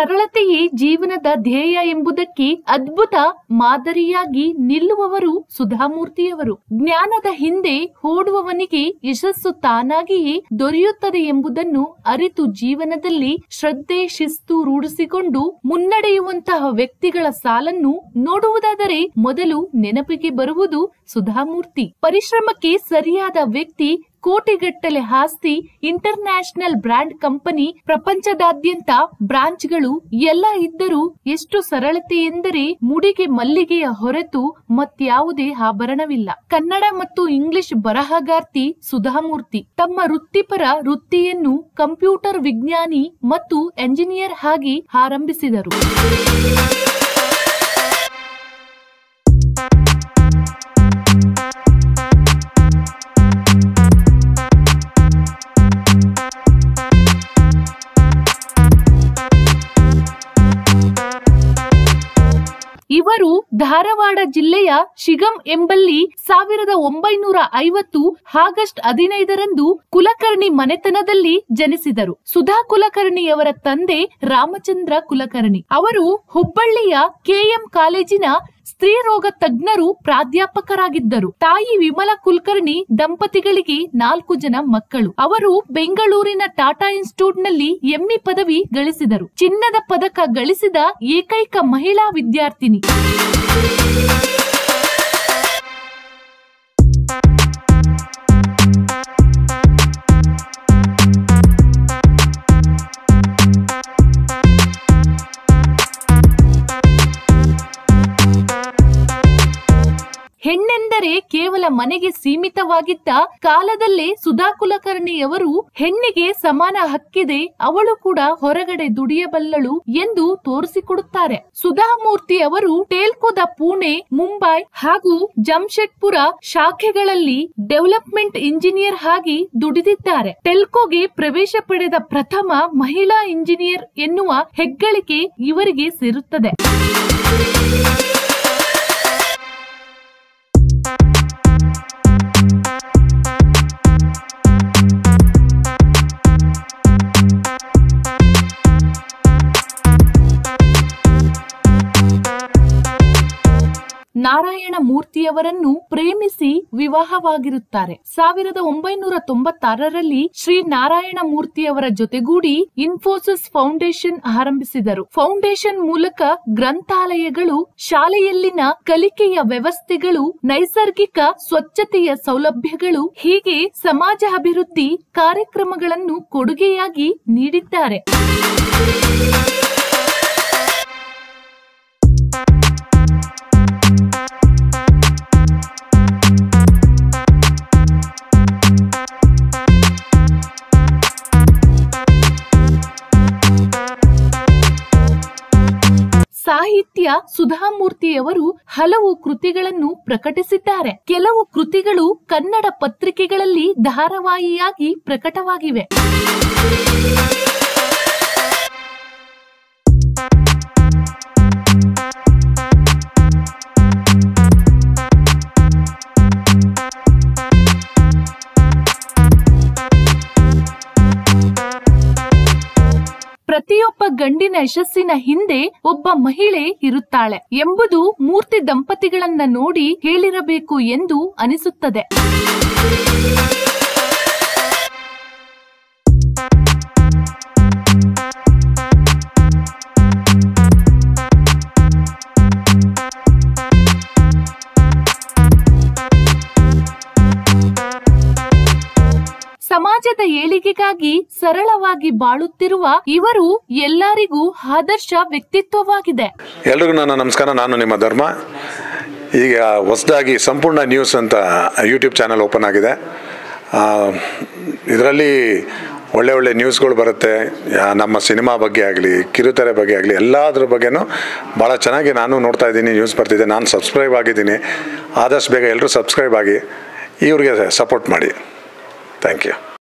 ಸರಳತೆಯೇ ಜೀವನದ ಧ್ಯೇಯ ಎಂಬುದಕ್ಕೆ ಅದ್ಭುತ ಮಾದರಿಯಾಗಿ ನಿಲ್ಲುವವರು ಸುಧಾಮೂರ್ತಿಯವರು ಜ್ಞಾನದ ಹಿಂದೆ ಓಡುವವನಿಗೆ ಯಶಸ್ಸು ತಾನಾಗಿಯೇ ದೊರೆಯುತ್ತದೆ ಎಂಬುದನ್ನು ಅರಿತು ಜೀವನದಲ್ಲಿ ಶ್ರದ್ಧೆ ಶಿಸ್ತು ರೂಢಿಸಿಕೊಂಡು ಮುನ್ನಡೆಯುವಂತಹ ವ್ಯಕ್ತಿಗಳ ಸಾಲನ್ನು ನೋಡುವುದಾದರೆ ಮೊದಲು ನೆನಪಿಗೆ ಬರುವುದು ಸುಧಾಮೂರ್ತಿ ಪರಿಶ್ರಮಕ್ಕೆ ಸರಿಯಾದ ವ್ಯಕ್ತಿ ಕೋಟಿಗಟ್ಟಲೆ ಆಸ್ತಿ ಇಂಟರ್ ನ್ಯಾಷನಲ್ ಬ್ರಾಂಡ್ ಕಂಪನಿ ಪ್ರಪಂಚದಾದ್ಯಂತ ಬ್ರಾಂಚ್ಗಳು ಎಲ್ಲ ಇದ್ದರೂ ಎಷ್ಟು ಸರಳತೆ ಎಂದರೆ ಮುಡಿಗೆ ಮಲ್ಲಿಗೆಯ ಹೊರತು ಮತ್ಯಾವುದೇ ಆಭರಣವಿಲ್ಲ ಕನ್ನಡ ಮತ್ತು ಇಂಗ್ಲಿಷ್ ಬರಹಗಾರ್ತಿ ಸುಧಾಮೂರ್ತಿ ತಮ್ಮ ವೃತ್ತಿಪರ ವೃತ್ತಿಯನ್ನು ಕಂಪ್ಯೂಟರ್ ವಿಜ್ಞಾನಿ ಮತ್ತು ಎಂಜಿನಿಯರ್ ಆಗಿ ಆರಂಭಿಸಿದರು ಇವರು ಧಾರವಾಡ ಜಿಲ್ಲೆಯ ಶಿಗಂ ಎಂಬಲ್ಲಿ ಸಾವಿರದ ಒಂಬೈನೂರ ಐವತ್ತು ಆಗಸ್ಟ್ ಹದಿನೈದರಂದು ಕುಲಕರ್ಣಿ ಮನೆತನದಲ್ಲಿ ಜನಿಸಿದರು ಸುಧಾ ಕುಲಕರ್ಣಿಯವರ ತಂದೆ ರಾಮಚಂದ್ರ ಕುಲಕರ್ಣಿ ಅವರು ಹುಬ್ಬಳ್ಳಿಯ ಕೆಎಂ ಕಾಲೇಜಿನ ಸ್ತ್ರೀ ರೋಗ ತಜ್ಞರು ಪ್ರಾಧ್ಯಾಪಕರಾಗಿದ್ದರು ತಾಯಿ ವಿಮಲಾ ಕುಲಕರ್ಣಿ ದಂಪತಿಗಳಿಗೆ ನಾಲ್ಕು ಜನ ಮಕ್ಕಳು ಅವರು ಬೆಂಗಳೂರಿನ ಟಾಟಾ ಇನ್ಸ್ಟಿಟ್ಯೂಟ್ ನಲ್ಲಿ ಎಂಇ ಪದವಿ ಗಳಿಸಿದರು ಚಿನ್ನದ ಪದಕ ಗಳಿಸಿದ ಏಕೈಕ ಮಹಿಳಾ ವಿದ್ಯಾರ್ಥಿನಿ ಹೆಣ್ಣೆಂದರೆ ಕೇವಲ ಮನೆಗೆ ಸೀಮಿತವಾಗಿದ್ದ ಕಾಲದಲ್ಲೇ ಸುಧಾ ಕುಲಕರ್ಣಿಯವರು ಹೆಣ್ಣಿಗೆ ಸಮಾನ ಹಕ್ಕಿದೆ ಅವಳು ಕೂಡ ಹೊರಗಡೆ ದುಡಿಯಬಲ್ಲಳು ಎಂದು ತೋರಿಸಿಕೊಡುತ್ತಾರೆ ಸುಧಾಮೂರ್ತಿ ಅವರು ಟೇಲ್ಕೋದ ಪುಣೆ ಮುಂಬೈ ಹಾಗೂ ಜಮ್ಶೆಡ್ಪುರ ಶಾಖೆಗಳಲ್ಲಿ ಡೆವಲಪ್ಮೆಂಟ್ ಇಂಜಿನಿಯರ್ ಆಗಿ ದುಡಿದಿದ್ದಾರೆ ಟೆಲ್ಕೋಗೆ ಪ್ರವೇಶ ಪಡೆದ ಪ್ರಥಮ ಮಹಿಳಾ ಇಂಜಿನಿಯರ್ ಎನ್ನುವ ಹೆಗ್ಗಳಿಕೆ ಇವರಿಗೆ ಸೇರುತ್ತದೆ ನಾರಾಯಣ ಮೂರ್ತಿಯವರನ್ನು ಪ್ರೇಮಿಸಿ ವಿವಾಹವಾಗಿರುತ್ತಾರೆ ಸಾವಿರದ ಒಂಬೈನೂರ ತೊಂಬತ್ತಾರರಲ್ಲಿ ಶ್ರೀ ನಾರಾಯಣ ಮೂರ್ತಿಯವರ ಜೊತೆಗೂಡಿ ಇನ್ಫೋಸಿಸ್ ಫೌಂಡೇಶನ್ ಆರಂಭಿಸಿದರು ಫೌಂಡೇಶನ್ ಮೂಲಕ ಗ್ರಂಥಾಲಯಗಳು ಶಾಲೆಯಲ್ಲಿನ ಕಲಿಕೆಯ ವ್ಯವಸ್ಥೆಗಳು ನೈಸರ್ಗಿಕ ಸ್ವಚ್ಛತೆಯ ಸೌಲಭ್ಯಗಳು ಹೀಗೆ ಸಮಾಜ ಅಭಿವೃದ್ಧಿ ಕಾರ್ಯಕ್ರಮಗಳನ್ನು ಕೊಡುಗೆಯಾಗಿ ನೀಡಿದ್ದಾರೆ ಸಾಹಿತ್ಯ ಸುಧಾಮೂರ್ತಿಯವರು ಹಲವು ಕೃತಿಗಳನ್ನು ಪ್ರಕಟಿಸಿದ್ದಾರೆ ಕೆಲವು ಕೃತಿಗಳು ಕನ್ನಡ ಪತ್ರಿಕೆಗಳಲ್ಲಿ ಧಾರಾವಾಹಿಯಾಗಿ ಪ್ರಕಟವಾಗಿವೆ ಪ್ರತಿಯೊಬ್ಬ ಗಂಡಿನ ಯಶಸ್ಸಿನ ಹಿಂದೆ ಒಬ್ಬ ಮಹಿಳೆ ಇರುತ್ತಾಳೆ ಎಂಬುದು ಮೂರ್ತಿ ದಂಪತಿಗಳನ್ನ ನೋಡಿ ಹೇಳಿರಬೇಕು ಎಂದು ಅನಿಸುತ್ತದೆ ಸಮಾಜದ ಏಳಿಗೆಗಾಗಿ ಸರಳವಾಗಿ ಬಾಳುತ್ತಿರುವ ಇವರು ಎಲ್ಲರಿಗೂ ಆದರ್ಶ ವ್ಯಕ್ತಿತ್ವವಾಗಿದೆ ಎಲ್ರಿಗೂ ನನ್ನ ನಮಸ್ಕಾರ ನಾನು ನಿಮ್ಮ ಧರ್ಮ ಈಗ ಹೊಸದಾಗಿ ಸಂಪೂರ್ಣ ನ್ಯೂಸ್ ಅಂತ ಯೂಟ್ಯೂಬ್ ಚಾನಲ್ ಓಪನ್ ಆಗಿದೆ ಇದರಲ್ಲಿ ಒಳ್ಳೆ ಒಳ್ಳೆ ನ್ಯೂಸ್ಗಳು ಬರುತ್ತೆ ಯಾ- ನಮ್ಮ ಸಿನಿಮಾ ಬಗ್ಗೆ ಆಗಲಿ ಕಿರುತೆರೆ ಬಗ್ಗೆ ಆಗಲಿ ಎಲ್ಲದ್ರ ಬಗ್ಗೆನೂ ಭಾಳ ಚೆನ್ನಾಗಿ ನಾನು ನೋಡ್ತಾ ಇದ್ದೀನಿ ನ್ಯೂಸ್ ಬರ್ತಿದೆ ನಾನು ಸಬ್ಸ್ಕ್ರೈಬ್ ಆಗಿದ್ದೀನಿ ಆದಷ್ಟು ಬೇಗ ಎಲ್ಲರೂ ಸಬ್ಸ್ಕ್ರೈಬ್ ಆಗಿ ಇವ್ರಿಗೆ ಸಪೋರ್ಟ್ ಮಾಡಿ ಥ್ಯಾಂಕ್ ಯು